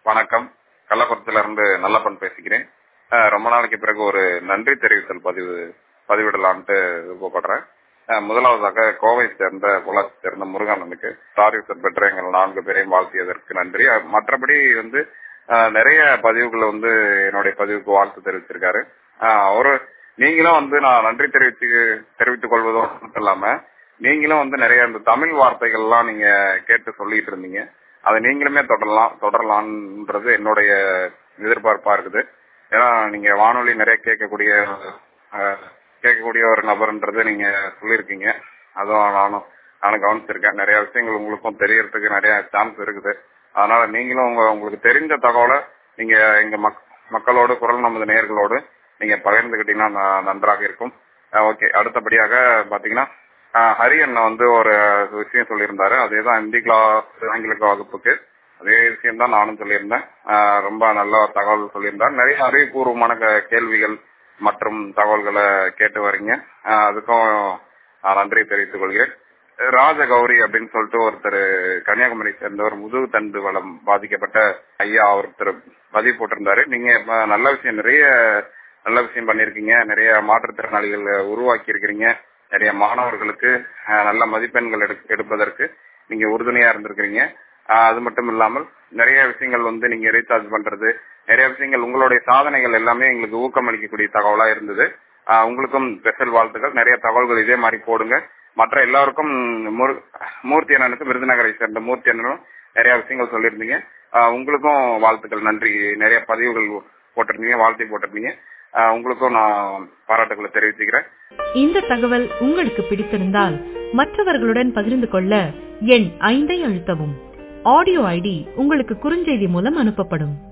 வணக்கம் கள்ளக்குளத்துல இருந்து நல்லப்பன் பேசிக்கிறேன் அஹ் ரொம்ப நாளைக்கு பிறகு ஒரு நன்றி தெரிவித்தல் பதிவு பதிவிடலான்ட்டு விருப்பப்படுறேன் அஹ் முதலாவதாக கோவை சேர்ந்த பொள்ளாச்சி சேர்ந்த முருகானனுக்கு சாரிசர் பெற்ற எங்கள் நான்கு பேரையும் வாழ்த்தியதற்கு நன்றி அஹ் மற்றபடி வந்து அஹ் நிறைய பதிவுகள் வந்து என்னுடைய பதிவுக்கு வாழ்த்து தெரிவிச்சிருக்காரு அஹ் அவரு நீங்களும் வந்து நான் நன்றி தெரிவித்து தெரிவித்துக் கொள்வதோடு மட்டும் இல்லாம நீங்களும் வந்து நிறைய இந்த தமிழ் வார்த்தைகள்லாம் நீங்க கேட்டு சொல்லிட்டு இருந்தீங்க அதை நீங்களுமே தொடரலாம் தொடரலாம்ன்றது என்னுடைய எதிர்பார்ப்பா இருக்குது ஏன்னா நீங்க வானொலி நிறைய கேட்கக்கூடிய அஹ், கேட்கக்கூடிய ஒரு நபர்ன்றது நீங்க சொல்லியிருக்கீங்க அதுவும் நானும் நானும் கவனிச்சிருக்கேன் நிறைய விஷயங்கள் உங்களுக்கும் தெரியறதுக்கு நிறைய சான்ஸ் இருக்குது அதனால நீங்களும் உங்க உங்களுக்கு தெரிஞ்ச தகவலை நீங்க எங்க மக்- மக்களோடு குரல் நமது நேயர்களோடு நீங்க பகிர்ந்துகிட்டீங்கன்னா ந- நன்றாக இருக்கும் ஓகே அடுத்தபடியாக பாத்தீங்கன்னா அஹ், ஹரி அண்ணன் வந்து ஒரு விஷயம் சொல்லியிருந்தாரு அதேதான் ஹிந்தி கிளாஸ் ஆங்கில வகுப்புக்கு அதே விஷயம் தான் நானும் சொல்லியிருந்தேன் அஹ், ரொம்ப நல்ல தகவல் சொல்லியிருந்தார் நிறைய அறிவுபூர்வமான க- கேள்விகள் மற்றும் தகவல்களை கேட்டு வரீங்க அஹ், அதுக்கும் நான் நன்றி தெரிவித்துக் கொள்கிறேன் ராஜகௌரி அப்படின்னு சொல்லிட்டு ஒருத்தர் கன்னியாகுமரி சேர்ந்தவர் முதுகு தண்டு வளம் பாதிக்கப்பட்ட ஐயா ஒருத்தர் பதிவு போட்டிருந்தாரு நீங்க இப்ப நல்ல விஷயம் நிறைய நல்ல விஷயம் பண்ணிருக்கீங்க நிறைய மாற்றுத்திறனாளிகள் உருவாக்கி இருக்கிறீங்க நிறைய மாணவர்களுக்கு அஹ், நல்ல மதிப்பெண்கள் எடுக்க- எடுப்பதற்கு நீங்க உறுதுணையா இருந்திருக்கிறீங்க அஹ், அது மட்டும் இல்லாமல் நிறைய விஷயங்கள் வந்து நீங்க ரீசார்ஜ் பண்றது நிறைய விஷயங்கள் உங்களுடைய சாதனைகள் எல்லாமே எங்களுக்கு ஊக்கமளிக்கக்கூடிய தகவலா இருந்தது அஹ், உங்களுக்கும் ஸ்பெஷல் வாழ்த்துக்கள் நிறைய தகவல்கள் இதே மாதிரி போடுங்க மற்ற எல்லாருக்கும் மூர்- மூர்த்தி அண்ணனுக்கு விருதுநகரை சேர்ந்த மூர்த்தி அண்ணனும் நிறைய விஷயங்கள் சொல்லியிருந்தீங்க அஹ், உங்களுக்கும் வாழ்த்துக்கள் நன்றி நிறைய பதிவுகள் போட்டிருந்தீங்க வாழ்த்து போட்டிருந்தீங்க அஹ், உங்களுக்கும் நான் பாராட்டுகளை தெரிவிச்சுக்கிறேன் இந்த தகவல் உங்களுக்கு பிடித்திருந்தால் மற்றவர்களுடன் பகிர்ந்து கொள்ள எண் ஐந்தை அழுத்தவும் ஆடியோ ஐடி உங்களுக்கு குறுஞ்செய்தி மூலம் அனுப்பப்படும்